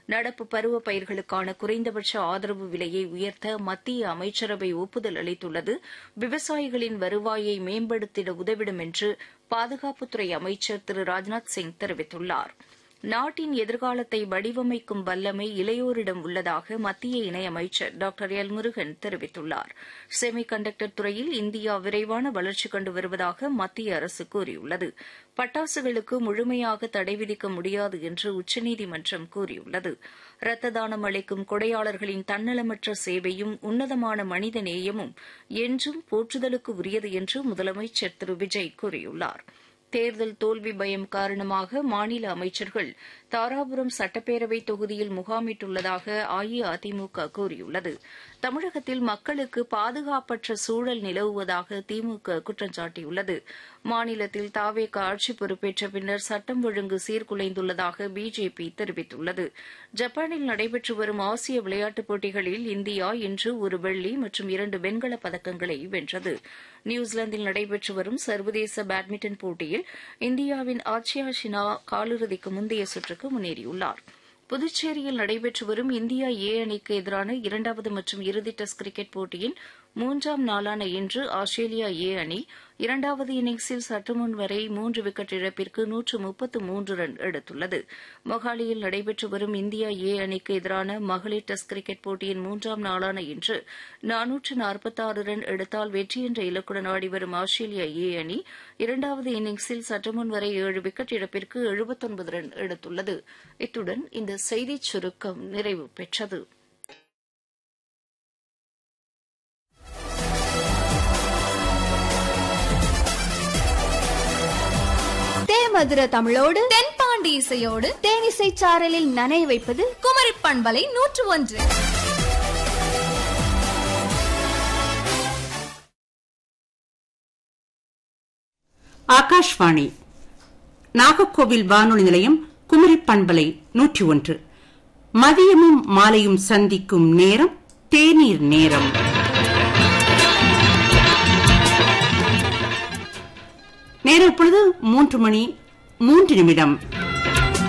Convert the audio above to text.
நடப்பு பருவ பயிர்களுக்கான குறைந்தபட்ச ஆதரவு விலையை உயர்த்த மத்திய அமைச்சரவை ஒப்புதல் அளித்துள்ளது விவசாயிகளின் வருவாயை மேம்படுத்திட உதவிடும் என்று பாதுகாப்புத்துறை அமைச்சர் திரு ராஜ்நாத் சிங் தெரிவித்துள்ளாா் நாட்டின் எதிர்காலத்தை வடிவமைக்கும் வல்லமை இளையோரிடம் உள்ளதாக மத்திய இணையமைச்சர் டாக்டர் எல் முருகன் தெரிவித்துள்ளார் செமி கண்டக்டர் துறையில் இந்தியா விரைவான வளர்ச்சி கண்டு வருவதாக மத்திய அரசு கூறியுள்ளது பட்டாசுகளுக்கு முழுமையாக தடை விதிக்க முடியாது என்று உச்சநீதிமன்றம் கூறியுள்ளது ரத்த தானம் அளிக்கும் கொடையாளர்களின் தன்னலமற்ற சேவையும் உன்னதமான மனித நேயமும் என்றும் போற்றுதலுக்கு உரியது என்று முதலமைச்சர் திரு விஜய் கூறியுள்ளாா் தேர்தல் தோல்வி பயம் காரணமாக மாநில அமைச்சர்கள் தாராபுரம் சட்டப்பேரவை தொகுதியில் முகாமிட்டுள்ளதாக அஇஅதிமுக கூறியுள்ளது தமிழகத்தில் மக்களுக்கு பாதுகாப்பற்ற சூழல் நிலவுவதாக திமுக குற்றம் சாட்டியுள்ளது மாநிலத்தில் தாவேக ஆட்சி பொறுப்பேற்ற பின்னர் சட்டம் ஒழுங்கு சீர்குலைந்துள்ளதாக பிஜேபி தெரிவித்துள்ளது ஜப்பானில் நடைபெற்று வரும் ஆசிய விளையாட்டுப் போட்டிகளில் இந்தியா இன்று ஒரு வெள்ளி மற்றும் இரண்டு வெண்கலப் பதக்கங்களை வென்றது நியூசிலாந்தில் நடைபெற்று வரும் சர்வதேச பேட்மிண்டன் போட்டியில் இந்தியாவின் ஆச்சியா ஷினா காலிறுதிக்கு முந்தைய சுற்றுக்கு முன்னேறியுள்ளார் புதுச்சேரியில் நடைபெற்று வரும் இந்தியா ஏ அணிக்கு எதிரான இரண்டாவது மற்றும் இறுதி டெஸ்ட் கிரிக்கெட் போட்டியின் மூன்றாம் நாளான இன்று ஆஸ்திரேலியா ஏ அணி இரண்டாவது இன்னிங்ஸில் சற்றுமுன் வரை மூன்று விக்கெட் இழப்பிற்கு நூற்று முப்பத்து மூன்று ரன் எடுத்துள்ளது மொஹாலியில் நடைபெற்று வரும் இந்தியா ஏ அணிக்கு எதிரான மகளிர் டெஸ்ட் கிரிக்கெட் போட்டியின் மூன்றாம் நாளான இன்று நானூற்று நாற்பத்தாறு ரன் எடுத்தால் வெற்றி என்ற இலக்குடன் ஆடிவரும் ஆஸ்திரேலியா ஏ அணி இரண்டாவது இன்னிங்ஸில் சற்றுமுன் வரை ஏழு விக்கெட் இழப்பிற்கு எழுபத்தொன்பது ரன் எடுத்துள்ளது இத்துடன் இந்த செய்திச் சுருக்கம் நிறைவு பெற்றது தேமதுர தமிழோடு தென்பாண்டி இசையோடு தேனிசை சாரலில் நனைய வைப்பது குமரி பண்பலை நூற்று ஒன்று ஆகாஷ்வாணி நாகர்கோவில் வானொலி நிலையம் குமரி பண்பலை நூற்றி ஒன்று மதியமும் மாலையும் சந்திக்கும் நேரம் தேநீர் நேரம் நேரம் இப்பொழுது மூன்று மணி மூன்று நிமிடம்